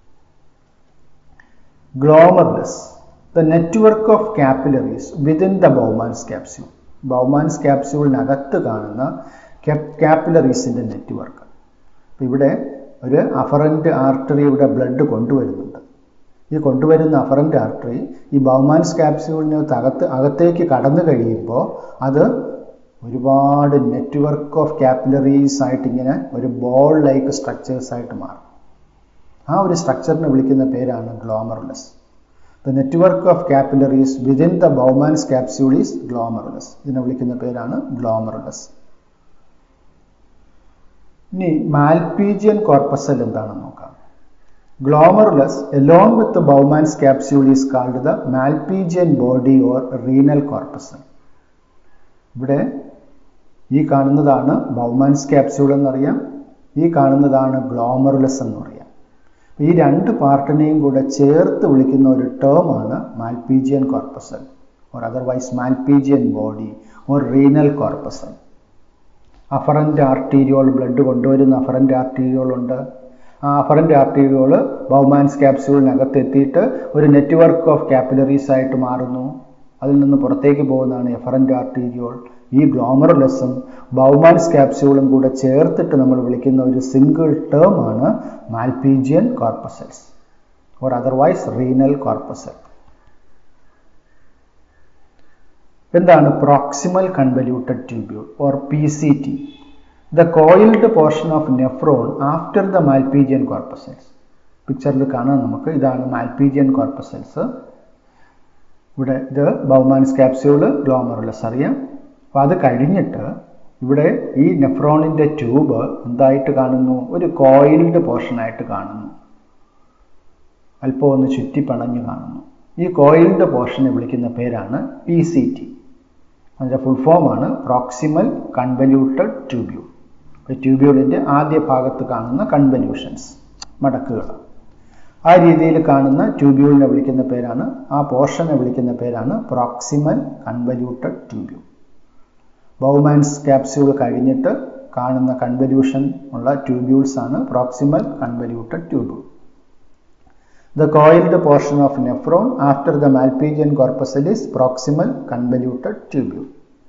glomerulus the network of capillaries within the Bowman's capsule Bowman's ക്യാപ്സ്യൂളിനകത്ത് കാണുന്ന കാപ്പിലറീസിൻ്റെ network ഇവിടെ ഒരു afferent artery ഇവിടെ blood കൊണ്ടുവരുന്നുണ്ട് ഈ കൊണ്ടുവരുന്ന അഫറൻറ്റ് ആർട്ടറി ഈ ബൗമാൻസ് ക്യാപ്സ്യൂളിനകത്ത് അകത്ത് അകത്തേക്ക് കടന്നു കഴിയുമ്പോൾ അത് ഒരുപാട് നെറ്റ്വർക്ക് ഓഫ് കാപ്പിലറീസ് ആയിട്ട് ഇങ്ങനെ ഒരു ബോൾ ലൈക്ക് സ്ട്രക്ചേഴ്സ് ആയിട്ട് മാറും ആ ഒരു സ്ട്രക്ചറിനെ വിളിക്കുന്ന പേരാണ് glomerulus the network of capillaries within the Bowman's capsule is glomerulus ഇതിനെ വിളിക്കുന്ന പേരാണ് ഗ്ലോമറുലസ് ഇനി മാൽപീജിയൻ കോർപ്പസൽ എന്താണെന്ന് നോക്കാം glomerulus along with Bowman's capsule is called the Malpighian body or renal corpuscle ഇവിടെ ഈ കാണുന്നതാണ് ബൗമാൻസ് ക്യാപ്സ്യൂൾ എന്നറിയാം ഈ കാണുന്നതാണ് ഗ്ലോമറുലസ് എന്ന് പറയാം ഈ രണ്ട് പാർട്ടിനെയും കൂടെ ചേർത്ത് വിളിക്കുന്ന ഒരു ടേമാണ് Malpighian corpuscle or otherwise Malpighian body or renal corpuscle afferent arteriole blood കൊണ്ടുവരുന്ന അഫറൻ്റ് ആർട്ടീരിയോൾ ഉണ്ട് ആ അഫറൻ്റ് ആർട്ടീരിയോൾ ബൗമാൻസ് ക്യാപ്സ്യൂളിനകത്ത് എത്തിയിട്ട് ഒരു നെറ്റ്വർക്ക് ഓഫ് കാപ്പിലറീസ് ആയിട്ട് മാറുന്നു അതിൽ നിന്ന് പുറത്തേക്ക് പോകുന്നതാണ് എഫറൻ്റ് ആർട്ടീരിയോൾ ഈ ഗ്ലോമറുലസും ബൗമാൻസ് ക്യാപ്സ്യൂളും കൂടെ ചേർത്തിട്ട് നമ്മൾ വിളിക്കുന്ന ഒരു സിംഗിൾ ടേം ആണ് Malpighian corpuscles or otherwise renal corpuscle എന്താണ് proximal convoluted tubule or P C T the coiled portion of nephron after the Malpighian corpuscles പിക്ചറിൽ കാണാം നമുക്ക് ഇതാണ് മാൽപീജിയൻ കോർപ്പസൽസ് ഇവിടെ ഇത് ബൗമാൻസ് ക്യാപ്സ്യൂള് ഗ്ലോമറുലസ് അറിയാം അപ്പോൾ അത് കഴിഞ്ഞിട്ട് ഇവിടെ ഈ നെഫ്രോണിൻ്റെ ട്യൂബ് എന്തായിട്ട് കാണുന്നു ഒരു കോയിൽഡ് പോർഷനായിട്ട് കാണുന്നു അല്പം ഒന്ന് ചുറ്റി പണഞ്ഞു കാണുന്നു ഈ കോയിൽഡ് പോർഷനെ വിളിക്കുന്ന പേരാണ് പി സി ടി അതിൻ്റെ ഫുൾ ഫോമാണ് പ്രോക്സിമൽ കൺവല്യൂട്ടഡ് ട്യൂബ്യൂൾ ട്യൂബ്യൂളിൻ്റെ ആദ്യ ഭാഗത്ത് കാണുന്ന കൺവല്യൂഷൻസ് മടക്കുകൾ ആ രീതിയിൽ കാണുന്ന ട്യൂബ്യൂളിനെ വിളിക്കുന്ന പേരാണ് ആ പോർഷനെ വിളിക്കുന്ന പേരാണ് proximal convoluted tubule Bowman's capsule കഴിഞ്ഞിട്ട് കാണുന്ന കൺവല്യൂഷൻ ഉള്ള ട്യൂബ്യൂൾസ് ആണ് proximal convoluted tubule The coiled portion of nephron after the Malpighian corpuscle is proximal convoluted tubule.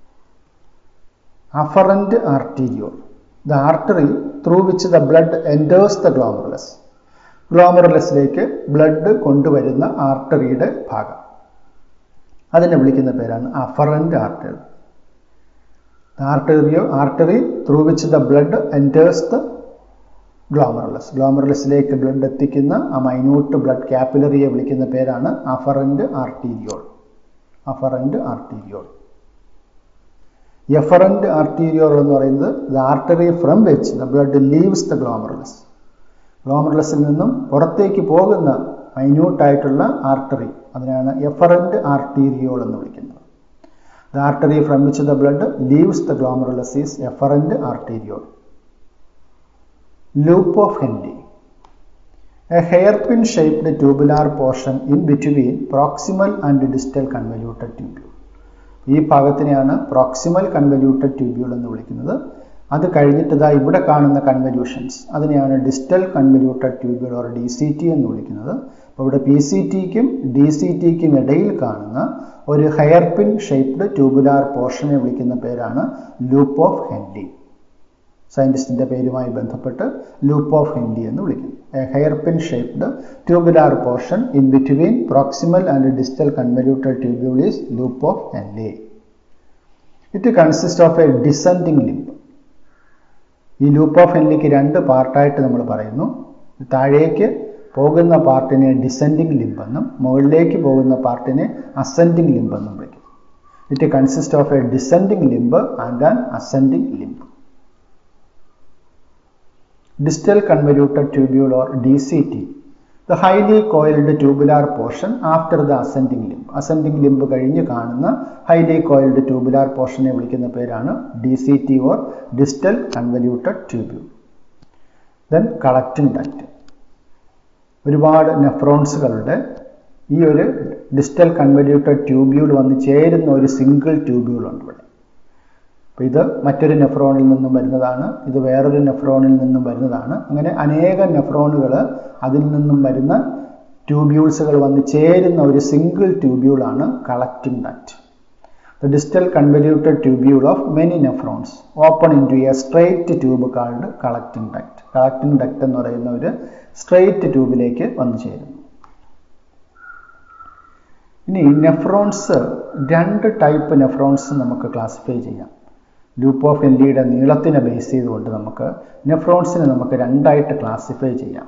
Afferent arteriole. The artery through which the blood enters the glomerulus. ഗ്ലോമറുലസിലേക്ക് blood കൊണ്ടുവരുന്ന ആർട്ടറിയുടെ ഭാഗം അതിനെ വിളിക്കുന്ന പേരാണ് അഫറൻ്റ് ആർട്ടറി ആർട്ടറിയോ artery through which the blood enters the glomerulus ഗ്ലോമറുലസിലേക്ക് blood എത്തിക്കുന്ന ആ മൈന്യൂട്ട് ബ്ലഡ് ക്യാപ്പിലറിയെ വിളിക്കുന്ന പേരാണ് afferent arteriole afferent arteriole efferent arteriole എന്ന് പറയുന്നത് the artery from which the blood leaves the glomerulus ഗ്ലോമറുലസിൽ നിന്നും പുറത്തേക്ക് പോകുന്ന മൈന്യൂട്ടായിട്ടുള്ള ആർട്ടറി അതിനാണ് എഫറൻ്റ് ആർട്ടീരിയോൾ എന്ന് വിളിക്കുന്നത് the artery from which the blood leaves the glomerulus is efferent arteriole loop of Henle. A hairpin shaped tubular portion in between proximal and distal convoluted tubule. ഈ ഭാഗത്തിനെയാണ് proximal convoluted tubule എന്ന് വിളിക്കുന്നത് അത് കഴിഞ്ഞിട്ട് ഇതാ ഇവിടെ കാണുന്ന കൺവല്യൂഷൻസ് അതിനെയാണ് distal convoluted tubule or D C T എന്ന് വിളിക്കുന്നത് അപ്പോൾ ഇവിടെ പി സി ടിക്കും ഡി സി ടിക്കും ഇടയിൽ കാണുന്ന ഒരു ഹെയർപിൻ ഷേപ്ഡ് ട്യൂബുലാർ പോർഷനെ വിളിക്കുന്ന പേരാണ് ലൂപ്പ് ഓഫ് ഹെൻലി സയൻറ്റിസ്റ്റിൻ്റെ പേരുമായി ബന്ധപ്പെട്ട് ലൂപ്പ് ഓഫ് ഹെൻലി എന്ന് വിളിക്കുന്നു a hairpin shaped tubular portion in between proximal and distal convoluted tubule is loop of Henle it consist of a descending limb ഈ loop of ഹെൻലിക്ക് രണ്ട് പാർട്ടായിട്ട് നമ്മൾ പറയുന്നു താഴേക്ക് പോകുന്ന പാർട്ടിനെ ഡിസെൻഡിങ് ലിംബ് എന്നും മുകളിലേക്ക് പോകുന്ന പാർട്ടിനെ അസെൻഡിങ് ലിംബ് എന്നും വിളിക്കും it consist of a descending limb and an ascending limb distal convoluted tubule or DCT, the highly coiled tubular portion after the ascending limb. Ascending limb കഴിഞ്ഞ് കാണുന്ന highly coiled tubular portion വിളിക്കുന്ന പേരാണ് DCT or distal convoluted tubule. Then collecting duct. ഒരുപാട് നെഫ്രോൺസുകളുടെ ഈ ഒരു distal convoluted tubule വന്ന് ചേരുന്ന ഒരു സിംഗിൾ ട്യൂബ്യൂൾ ഉണ്ട് ഇവിടെ അപ്പോൾ ഇത് മറ്റൊരു നെഫ്രോണിൽ നിന്നും വരുന്നതാണ് ഇത് വേറൊരു നെഫ്രോണിൽ നിന്നും വരുന്നതാണ് അങ്ങനെ അനേകം നെഫ്രോണുകൾ അതിൽ നിന്നും വരുന്ന ട്യൂബ്യൂൾസുകൾ വന്ന് ചേരുന്ന ഒരു സിംഗിൾ ട്യൂബ്യൂളാണ് collecting duct the distal convoluted tubule of many nephrons open into a straight tube called collecting duct collecting duct എന്ന് പറയുന്ന ഒരു സ്ട്രെയിറ്റ് ട്യൂബിലേക്ക് വന്നു ചേരുന്നു ഇനി നെഫ്രോൺസ് രണ്ട് ടൈപ്പ് നെഫ്രോൺസ് നമുക്ക് ക്ലാസിഫൈ ചെയ്യാം ലൂപ്പ് ഓഫ് എല്ലിയുടെ നീളത്തിനെ ബേസ് ചെയ്തുകൊണ്ട് നമുക്ക് നെഫ്രോൺസിനെ നമുക്ക് രണ്ടായിട്ട് ക്ലാസിഫൈ ചെയ്യാം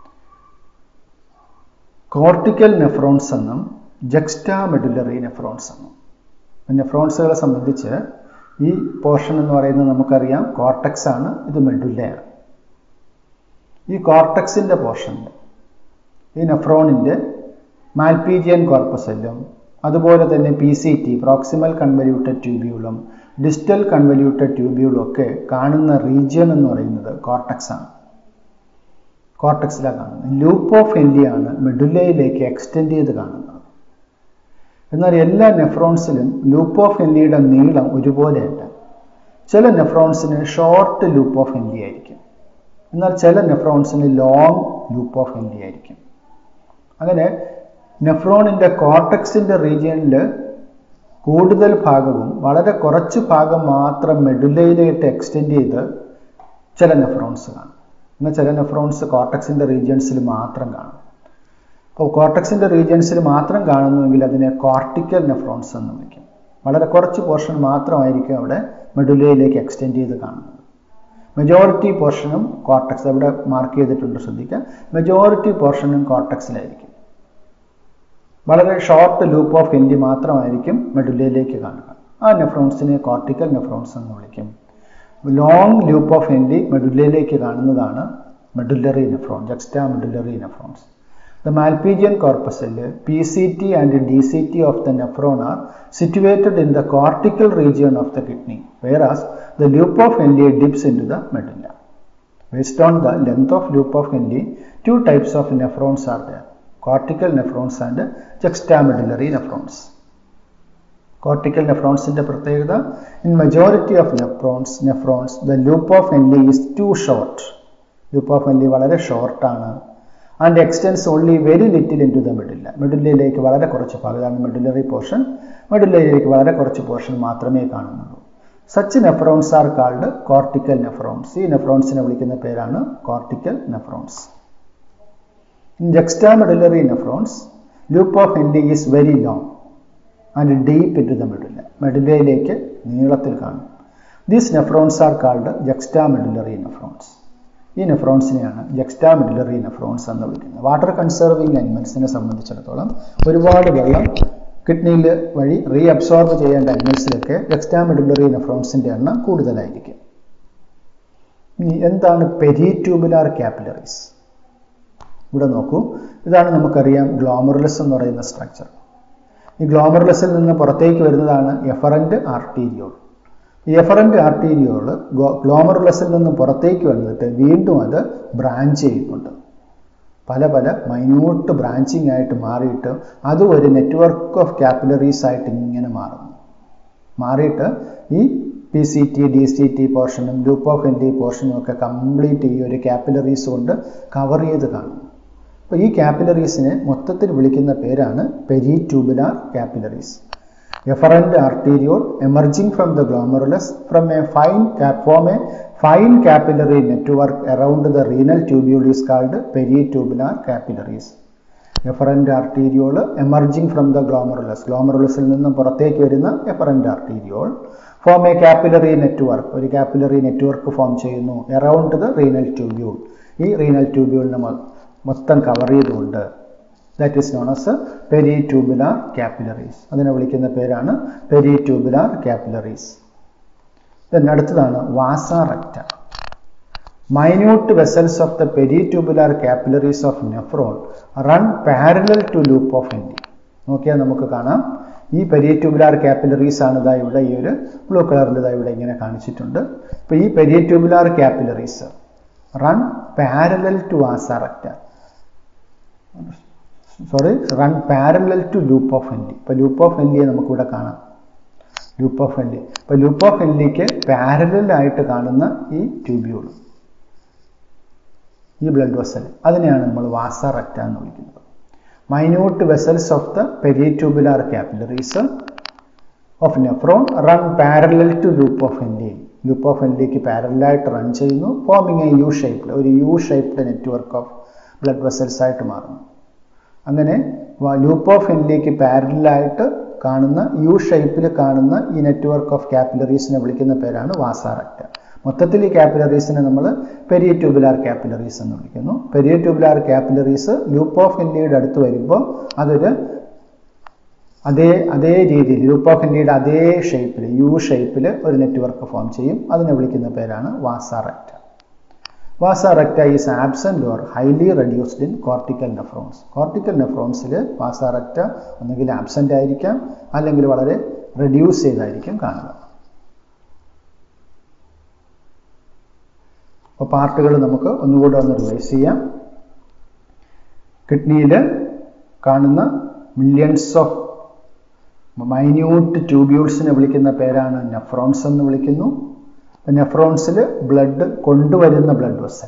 കോർട്ടിക്കൽ നെഫ്രോൺസ് എന്നും ജക്സ്റ്റാ മെഡുലറി നെഫ്രോൺസ് എന്നും നെഫ്രോൺസുകളെ സംബന്ധിച്ച് ഈ പോർഷൻ എന്ന് പറയുന്നത് നമുക്കറിയാം കോർട്ടക്സ് ആണ് ഇത് മെഡുല്ലയാണ് ഈ കോർട്ടക്സിൻ്റെ പോർഷനിൽ ഈ നെഫ്രോണിൻ്റെ മാൽപീജിയൻ കോർപ്പസെല്ലും അതുപോലെ തന്നെ P C T proximal convoluted ട്യൂബ്യൂളും ഡിസ്റ്റൽ കൺവല്യൂട്ടഡ് ട്യൂബ്യൂളും ഒക്കെ കാണുന്ന റീജിയൻ എന്ന് പറയുന്നത് കോർട്ടക്സ് ആണ് കോർട്ടക്സിലാണ് കാണുന്നത് ലൂപ്പ് ഓഫ് എല്ലിയാണ് മെഡുല്ലയിലേക്ക് എക്സ്റ്റെൻഡ് ചെയ്ത് കാണുന്നത് എന്നാൽ എല്ലാ നെഫ്രോൺസിലും ലൂപ്പ് ഓഫ് എല്ലിയുടെ നീളം ഒരുപോലെയല്ല ചില നെഫ്രോൺസിന് ഷോർട്ട് ലൂപ്പ് ഓഫ് എല്ലി ആയിരിക്കും എന്നാൽ ചില നെഫ്രോൺസിന് ലോങ് ലൂപ്പ് ഓഫ് എല്ലി ആയിരിക്കും അങ്ങനെ നെഫ്രോണിൻ്റെ കോർട്ടക്സിൻ്റെ റീജിയനിൽ കൂടുതൽ ഭാഗവും വളരെ കുറച്ച് ഭാഗം മാത്രം മെഡുലയിലേക്ക് എക്സ്റ്റെൻഡ് ചെയ്ത് ചില നെഫ്രോൺസ് കാണും എന്നാൽ ചില നെഫ്രോൺസ് കോർട്ടക്സിൻ്റെ റീജിയൻസിൽ മാത്രം കാണും അപ്പോൾ കോർട്ടക്സിൻ്റെ റീജിയൻസിൽ മാത്രം കാണുന്നുവെങ്കിൽ അതിനെ കോർട്ടിക്കൽ നെഫ്രോൺസ് എന്ന് വിളിക്കും വളരെ കുറച്ച് പോർഷൻ മാത്രമായിരിക്കും അവിടെ മെഡുലയിലേക്ക് എക്സ്റ്റെൻഡ് ചെയ്ത് കാണുന്നത് മെജോറിറ്റി പോർഷനും കോർട്ടക്സ് അവിടെ മാർക്ക് ചെയ്തിട്ടുണ്ട് ശ്രദ്ധിക്കുക മെജോറിറ്റി പോർഷനും കോർട്ടക്സിലായിരിക്കും വളരെ ഷോർട്ട് ലൂപ്പ് ഓഫ് എൻഡി മാത്രമായിരിക്കും മെഡുലയിലേക്ക് കാണുക ആ നെഫ്രോൺസിനെ കോർട്ടിക്കൽ നെഫ്രോൺസ് എന്ന് വിളിക്കും ലോങ് ലൂപ്പ് ഓഫ് എൻഡി മെഡുലയിലേക്ക് കാണുന്നതാണ് medullary nephron juxtamedullary nephrons The Malpighian corpuscle, PCT and DCT of the nephron are situated in the cortical region of the kidney, whereas the loop of Henle dips into the medulla. Based on the length of loop of Henle, two types of nephrons are there, cortical nephrons and juxtamedullary nephrons. Cortical nephrons in the പ്രത്യേകത in majority of nephrons, nephrons the loop of Henle is too short. Loop of Henle വളരെ short ആണ് and extends only very little into the medulla മെഡുല്ലയിലേക്ക് വളരെ കുറച്ച് ഭാഗം ഇതാണ് medullary portion മെഡുല്ലയിലേക്ക് വളരെ കുറച്ച് പോർഷൻ മാത്രമേ കാണുന്നുള്ളൂ such nephrons are called cortical nephrons ഈ നെഫ്രോൺസിനെ വിളിക്കുന്ന പേരാണ് cortical nephrons in juxtamedullary nephrons loop of Henle is very long and deep into the medulla മെഡുല്ലയിലേക്ക് നീളത്തിൽ കാണും these nephrons are called juxtamedullary nephrons ഈ നെഫ്രോൺസിനെയാണ് ജക്സ്റ്റാ juxtamedullary nephrons എന്ന് വിളിക്കുന്നത് വാട്ടർ കൺസർവിങ് അനിമൽസിനെ സംബന്ധിച്ചിടത്തോളം ഒരുപാട് വെള്ളം കിഡ്നിയിൽ വഴി റീ അബ്സോർബ് ചെയ്യേണ്ട അനിമൽസിലൊക്കെ ജക്സ്റ്റാ മെഡുലറി നെഫ്രോൺസിൻ്റെ എണ്ണം കൂടുതലായിരിക്കും ഇനി എന്താണ് പെരിട്യൂബുലാർ ക്യാപ്പിലറീസ് ഇവിടെ നോക്കൂ ഇതാണ് നമുക്കറിയാം ഗ്ലോമറുലസ് എന്ന് പറയുന്ന സ്ട്രക്ചർ ഈ ഗ്ലോമറുലസിൽ നിന്ന് പുറത്തേക്ക് വരുന്നതാണ് എഫറൻറ്റ് ആർട്ടീരിയോൾ ഈ എഫറൻറ്റ് ആർട്ടീരിയോൾ ഗ്ലോമറുലസിൽ നിന്ന് പുറത്തേക്ക് വന്നിട്ട് വീണ്ടും അത് ബ്രാഞ്ച് ചെയ്യുന്നുണ്ട് പല പല മൈന്യൂട്ട് ബ്രാഞ്ചിങ് ആയിട്ട് മാറിയിട്ട് അതും ഒരു നെറ്റ്വർക്ക് ഓഫ് ക്യാപ്പിലറീസ് ആയിട്ട് ഇങ്ങനെ മാറുന്നു മാറിയിട്ട് ഈ P C T D C T പോർഷനും ലൂപ്പ് ഓഫ് എൻ ഡി പോർഷനും ഒക്കെ കംപ്ലീറ്റ് ഈ ഒരു ക്യാപ്പിലറീസ് കൊണ്ട് കവർ ചെയ്ത് കാണുന്നു അപ്പോൾ ഈ ക്യാപ്പിലറീസിനെ മൊത്തത്തിൽ വിളിക്കുന്ന പേരാണ് peritubular capillaries efferent arteriole emerging from the glomerulus from a fine cap form a fine capillary network around the renal tubule is called peritubular capillaries. efferent arteriole emerging from the glomerulus glomerulusil നിന്നും പുറത്തേക്ക് വരുന്ന efferent arteriole form a capillary network ഒരു capillary network form ചെയ്യുന്നു around the renal tubule ഈ renal tubule മൊത്തം cover ചെയ്തുകൊണ്ട് that is known as peritubular capillaries അതിനെ വിളിക്കുന്ന പേരാണ് പെരിട്യൂബുലാർ ക്യാപ്പിലറീസ് ദെൻ അടുത്തതാണ് vasa recta minute vessels of the peritubular capillaries of nephron run parallel to loop of Henle നോക്കിയാൽ നമുക്ക് കാണാം ഈ പെരിയറ്റ്യൂബുലാർ ക്യാപ്പിലറീസ് ആണ് ഇതാ ഇവിടെ ഈ ഒരു ബ്ലൂ കളറിൽ ഇതാ ഇവിടെ ഇങ്ങനെ കാണിച്ചിട്ടുണ്ട് അപ്പോൾ ഈ peritubular capillaries run parallel to vasa recta sorry run parallel to loop of Henle ഇപ്പോൾ ലൂപ്പ് ഓഫ് എൻലിയെ നമുക്കിവിടെ കാണാം ലൂപ്പ് ഓഫ് എൻലി ഇപ്പോൾ ലൂപ്പ് ഓഫ് എൻലിക്ക് പാരലൽ ആയിട്ട് കാണുന്ന ഈ ട്യൂബ്യൂൾ ഈ ബ്ലഡ് വെസൽ അതിനെയാണ് നമ്മൾ വാസറക്റ്റ എന്ന് വിളിക്കുന്നത് minute vessels of the peritubular capillaries of nephron run parallel to loop of Henle loop of എൻലിക്ക് പാരലായിട്ട് റൺ ചെയ്യുന്നു ഫോമിങ് എ യു ഷേപ്ഡ് ഒരു U shaped network of blood vessels ആയിട്ട് മാറുന്നു അങ്ങനെ ലൂപ്പ് ഓഫ് എൻലിക്ക് പാരലായിട്ട് കാണുന്ന യു ഷേപ്പിൽ കാണുന്ന ഈ നെറ്റ്വർക്ക് ഓഫ് ക്യാപ്പിലറീസിനെ വിളിക്കുന്ന പേരാണ് വാസാറക്റ്റ മൊത്തത്തിൽ ഈ ക്യാപ്പിലറീസിനെ നമ്മൾ പെരിയറ്റ്യൂബുലാർ ക്യാപ്പിലറീസ് എന്ന് വിളിക്കുന്നു പെരിയറ്റ്യൂബുലാർ ക്യാപ്പിലറീസ് ലൂപ്പ് ഓഫ് എൻലിയുടെ അടുത്ത് വരുമ്പോൾ അതൊരു അതേ അതേ രീതിയിൽ ലൂപ്പ് ഓഫ് എൻലിയുടെ അതേ ഷേപ്പിൽ യു ഷേപ്പിൽ ഒരു നെറ്റ്വർക്ക് ഫോം ചെയ്യും അതിനെ വിളിക്കുന്ന പേരാണ് vasa recta vasa recta is absent or highly reduced in cortical nephrons cortical നെഫ്രോൺസിൽ വാസാറക്റ്റ ഒന്നുകിൽ ആബ്സെന്റ് ആയിരിക്കാം അല്ലെങ്കിൽ വളരെ റെഡ്യൂസ് ചെയ്തായിരിക്കും കാണുക അപ്പോൾ പാർട്ടുകൾ നമുക്ക് ഒന്നുകൂടെ ഒന്ന് റിവൈസ് ചെയ്യാം കിഡ്നിയിൽ കാണുന്ന മില്യൺസ് ഓഫ് മൈന്യൂട്ട് ട്യൂബ്യൂൾസിനെ വിളിക്കുന്ന പേരാണ് നെഫ്രോൺസ് എന്ന് വിളിക്കുന്നു നെഫ്രോൺസിൽ ബ്ലഡ് കൊണ്ടുവരുന്ന blood vessel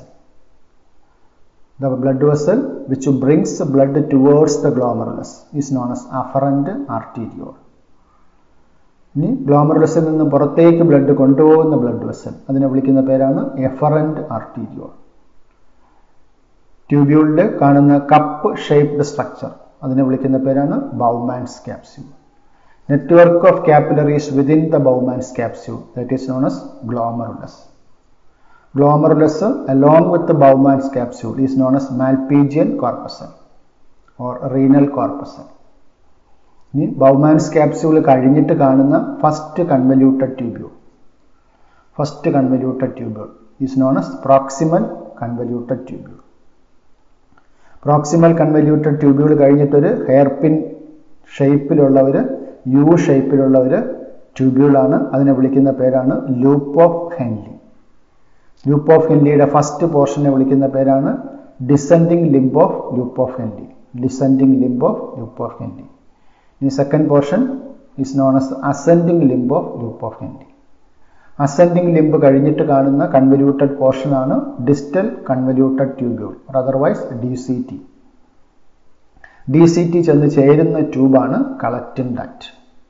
the blood vessel which brings blood towards the glomerulus is known as afferent arteriole ഇനി ഗ്ലോമറുലസിൽ നിന്ന് പുറത്തേക്ക് ബ്ലഡ് കൊണ്ടുപോകുന്ന ബ്ലഡ് വെസൽ അതിനെ വിളിക്കുന്ന പേരാണ് എഫറൻറ്റ് ആർട്ടീരിയോൾ ട്യൂബ്യൂളിൽ കാണുന്ന കപ്പ് ഷേപ്ഡ് സ്ട്രക്ചർ അതിനെ വിളിക്കുന്ന പേരാണ് Bowman's capsule network of capillaries within the Bowman's capsule that is known as glomerulus. glomerulus along with the Bowman's capsule is known as Malpighian corpuscle or renal corpuscle. ഇനി Bowman's capsule കഴിഞ്ഞിട്ട് കാണുന്ന first convoluted tubule first convoluted tubule is known as proximal convoluted tubule proximal convoluted tubule കഴിഞ്ഞിട്ടൊരു hairpin ഷേപ്പിലുള്ള ഒരു U ഷേപ്പിലുള്ള ഒരു ട്യൂബ്യൂളാണ് അതിനെ വിളിക്കുന്ന പേരാണ് loop of Henle loop of ഹെൻലിയുടെ ഫസ്റ്റ് പോർഷനെ വിളിക്കുന്ന പേരാണ് descending limb of loop of Henle descending limb of loop of Henle ഇനി second portion is known as ascending limb of loop of Henle ascending limb കഴിഞ്ഞിട്ട് കാണുന്ന convoluted പോർഷനാണ് distal convoluted tubule otherwise D C T D C T ചെന്ന് ചേരുന്ന ട്യൂബാണ് collecting ഡാക്റ്റ്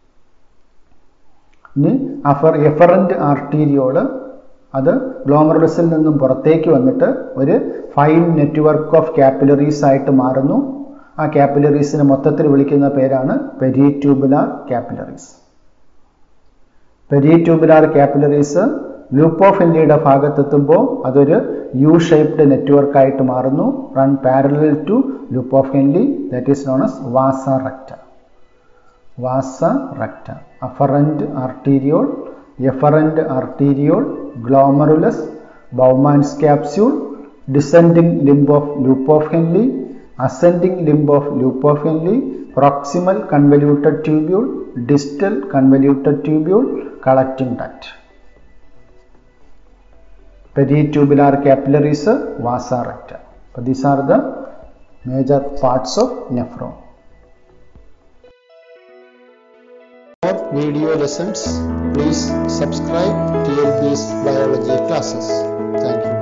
ഇനി അഫർ efferent ആർട്ടീരിയോള് അത് ഗ്ലോമറുലസിൽ നിന്നും പുറത്തേക്ക് വന്നിട്ട് ഒരു ഫൈൻ നെറ്റ്വർക്ക് ഓഫ് ക്യാപ്പിലറീസ് ആയിട്ട് മാറുന്നു ആ ക്യാപ്പിലറീസിനെ മൊത്തത്തിൽ വിളിക്കുന്ന പേരാണ് peritubular capillaries peritubular capillaries loop of ഹെൻലിയുടെ ഭാഗത്തെത്തുമ്പോൾ അതൊരു യു ഷേപ്ഡ് നെറ്റ്വർക്ക് ആയിട്ട് മാറുന്നു run parallel to loop of Henle that is known as vasa recta vasa recta afferent arteriole efferent arteriole glomerulus Bowman's capsule descending limb of loop of Henle ascending limb of loop of Henle, proximal convoluted tubule, distal convoluted tubule, collecting duct. Peritubular capillaries, vasa recta. So these are the major parts of nephron. For video lessons, please subscribe TLP's biology classes. Thank you.